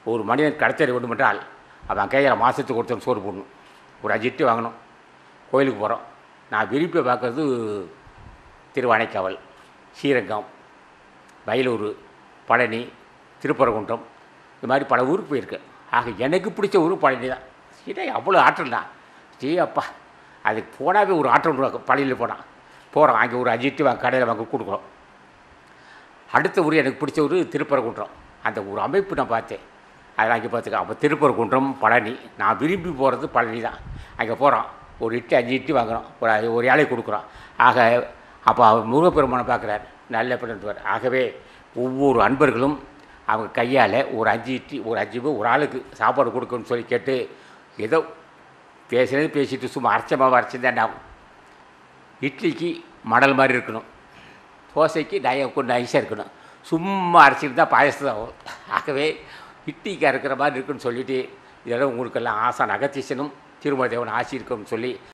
ஒரு மனிதன் கடத்தறி வேண்டும் என்றால் அவன் கையில் மாதத்துக்கு ஒருத்தன் சோறு போடணும் ஒரு அஞ்சு இட்டு வாங்கணும் கோயிலுக்கு போகிறோம் நான் விரும்பி பார்க்குறது திருவானைக்காவல் ஸ்ரீரங்கம் வயலூர் பழனி திருப்பரங்குன்றம் இது மாதிரி பல ஊருக்கு போயிருக்கேன் ஆக எனக்கு பிடிச்ச ஊர் பழனி தான் சீடா அவ்வளோ ஆற்றல் தான் ஸ்ரீ அப்பா அதுக்கு போனாவே ஒரு ஆற்றல் உருவாக்கும் பழனியில் போனால் போகிறோம் அங்கே ஒரு அஞ்சு இட்டு வாங்க கடையில் வாங்க கொடுக்குறோம் அடுத்த ஊர் எனக்கு பிடிச்ச ஊர் திருப்பரங்குன்றம் அந்த ஒரு அமைப்பு நான் பார்த்தேன் அதில் அங்கே பார்த்துக்க அப்போ திருப்பரங்குன்றம் பழனி நான் விரும்பி போகிறது பழனி தான் அங்கே போகிறோம் ஒரு இட்டு அஞ்சு இட்டு வாங்குறோம் ஒரு அ- ஒரு ஏழை கொடுக்குறோம் ஆக அப்போ அவர் முருகப்பெருமானை பார்க்குறாரு நல்ல பண்ணுவார் ஆகவே ஒவ்வொரு அன்பர்களும் அவங்க கையால் ஒரு அஞ்சு இட்லி ஒரு அஞ்சு பேர் ஒரு ஆளுக்கு சாப்பாடு கொடுக்கணும்னு சொல்லி கேட்டு ஏதோ பேசுனது பேசிட்டு சும்மா அரைச்ச மாவு அரைச்சிருந்தா என்ன ஆகும் இட்லிக்கு மடல் மாதிரி இருக்கணும் தோசைக்கு நய கொஞ்சம் நைஸாக இருக்கணும் சும்மா அரைச்சிட்டு தான் பாயசம் தான் ஆகும் ஆகவே இட்லிக்கு அறுக்கிற மாதிரி இருக்குன்னு சொல்லிட்டு இதெல்லாம் உங்களுக்கெல்லாம் ஆசான் அகத்தீசனும் திருமதி தேவன் ஆசி இருக்கும்னு சொல்லி